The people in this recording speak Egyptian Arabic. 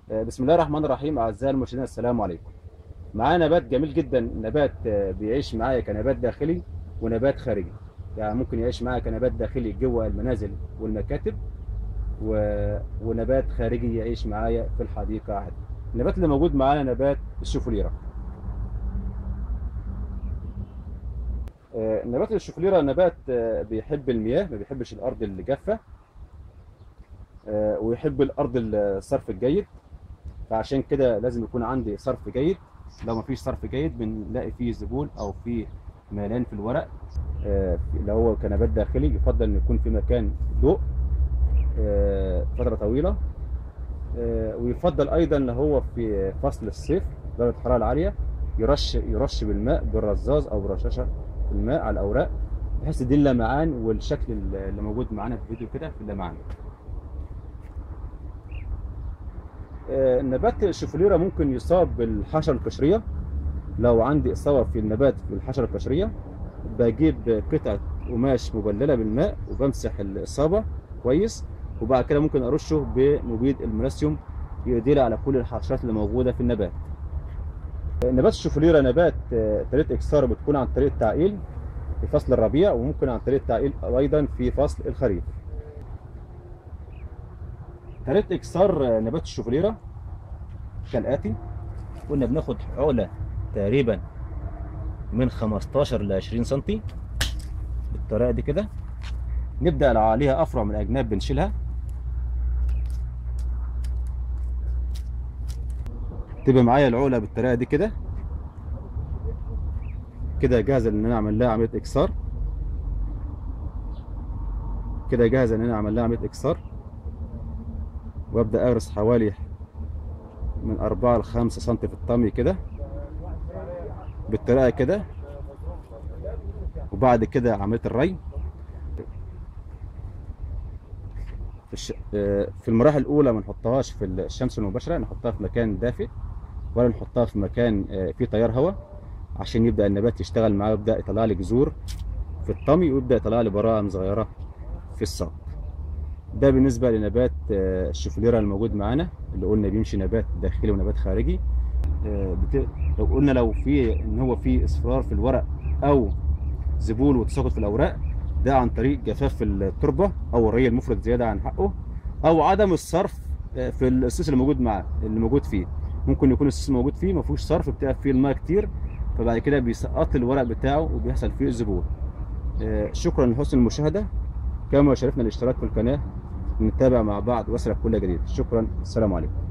آه، بسم الله الرحمن الرحيم اعزائي المشاهدين السلام عليكم معانا نبات جميل جدا نبات آه، بيعيش معايا كنبات داخلي ونبات خارجي يعني ممكن يعيش معايا كنبات داخلي جوه المنازل والمكاتب و... ونبات خارجي يعيش معايا في الحديقه عادي النبات اللي موجود معانا نبات الشوفليره آه، نبات الشوفليره نبات آه، بيحب المياه ما بيحبش الارض الجافه آه، ويحب الارض الصرف الجيد فعشان كده لازم يكون عندي صرف جيد لو ما فيش صرف جيد بنلاقي فيه زبون او فيه ميلان في الورق آه، لو هو كنبات داخلي يفضل ان يكون في مكان ضوء آه، فتره طويله آه، ويفضل ايضا لو هو في فصل الصيف درجه الحراره العاليه يرش يرش بالماء بالرذاذ او برشاشه الماء على الاوراق بحيث دي اللمعان والشكل اللي موجود معانا في الفيديو كده في اللمعان آه، نبات الشوفليرة ممكن يصاب بالحشرة القشرية لو عندي إصابة في النبات بالحشرة القشرية بجيب قطعة قماش مبللة بالماء وبمسح الإصابة كويس وبعد كده ممكن أرشه بمبيد المنسيوم يقدر على كل الحشرات اللي موجودة في النبات آه، نبات الشوفليرة نبات آه، طريقة إكساره بتكون عن طريق التعقيل في فصل الربيع وممكن عن طريق التعقيل أيضا في فصل الخريف طريقة إكسار نبات الشوفليرة كالآتي كنا بناخد عقلة تقريبا من 15 ل 20 سنتي بالطريقة دي كده نبدأ لو عليها أفرع من الأجناب بنشيلها تبقى معايا العقلة بالطريقة دي كده كده جاهزة إن أنا أعمل لها عملية إكسار كده جاهزة إن أنا أعمل لها عملية إكسار وابدا اغرس حوالي من 4 ل 5 سم في الطمي كده بالطريقه كده وبعد كده عمليه الري في, الش... آه، في المراحل الاولى ما نحطهاش في الشمس المباشره نحطها في مكان دافئ ولا نحطها في مكان آه، فيه تيار هواء عشان يبدا النبات يشتغل معاه ويبدا يطلع لي جذور في الطمي ويبدا يطلع لي براءم صغيره في الساق ده بالنسبه لنبات آه، الشوفليرا الموجود معانا اللي قلنا بيمشي نبات داخلي ونبات خارجي آه، بت... لو قلنا لو في ان هو في اصفرار في الورق او ذبول وتساقط في الاوراق ده عن طريق جفاف التربه او الري المفرط زياده عن حقه او عدم الصرف آه، في الاساس اللي موجود معاه اللي موجود فيه ممكن يكون الاساس موجود فيه ما فيهوش صرف بتاع فيه الماء كتير فبعد كده بيسقط الورق بتاعه وبيحصل فيه ذبول آه، شكرا لحسن المشاهده كما شرفنا الاشتراك في القناه نتابع مع بعض واسرع كل جديد شكرا السلام عليكم